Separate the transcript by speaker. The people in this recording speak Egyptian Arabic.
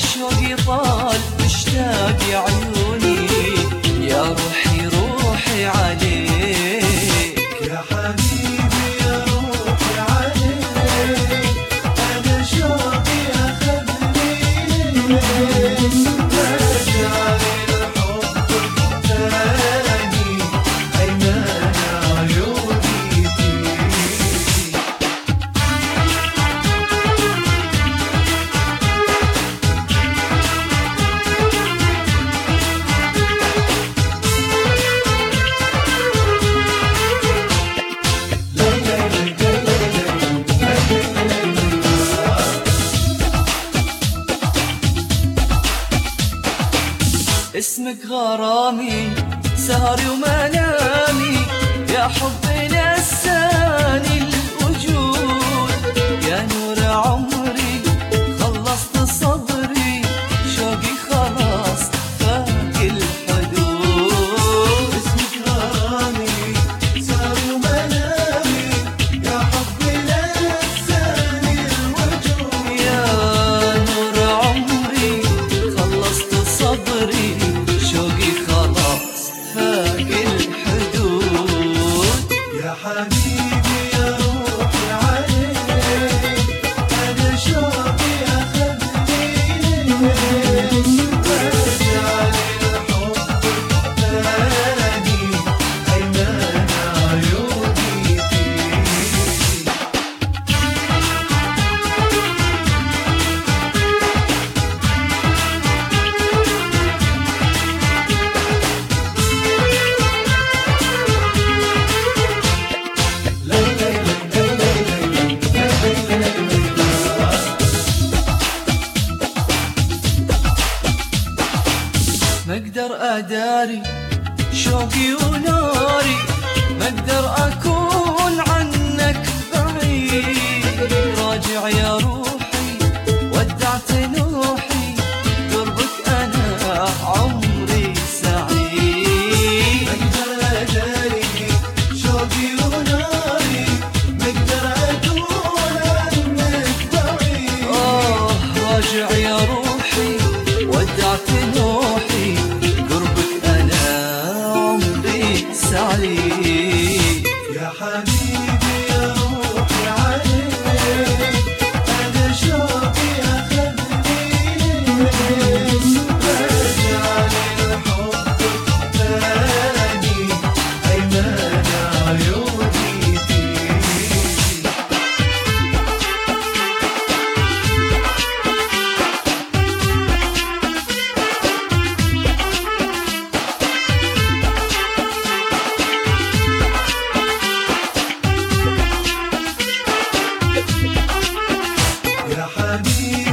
Speaker 1: شوقي طال مشتاق يا عيوني يا روحي روحي عليك
Speaker 2: يا حبيبي يا روحي عليك أنا شوقي أخذني رجع الحب الثاني أيمان عيوني فيك
Speaker 1: اسمك غرامي سهري ومنامي يا حبي نساني الوجود يا نور عمري خلصت صبري شوقي خلاص فاق الحدود
Speaker 2: اسمك غرامي سهر ومنامي يا حبي لساني الوجود
Speaker 1: يا نور عمري خلصت صبري شوقي خلاص فاق الحدود
Speaker 2: يا حبيبي يا روحي عليك أنا شوقي أخذني رجع للحب الثاني أيمان عيوني فيك
Speaker 1: ما اقدر اداري شوقي وناري ما اقدر اكون عنك بعيد راجع يا روحي ودعت نوحي قربك انا عمري سعيد
Speaker 2: أقدر أداري شوقي وناري مقدر أكون عنك بعيد
Speaker 1: آه راجع يا روحي ودعت نوحي قربك أنا عمري سعيد
Speaker 2: يا حبيبي يا روحي عليك أنا شوقي أخذني رجع للحب الثاني أيمان عيوني فيك يا حبيبي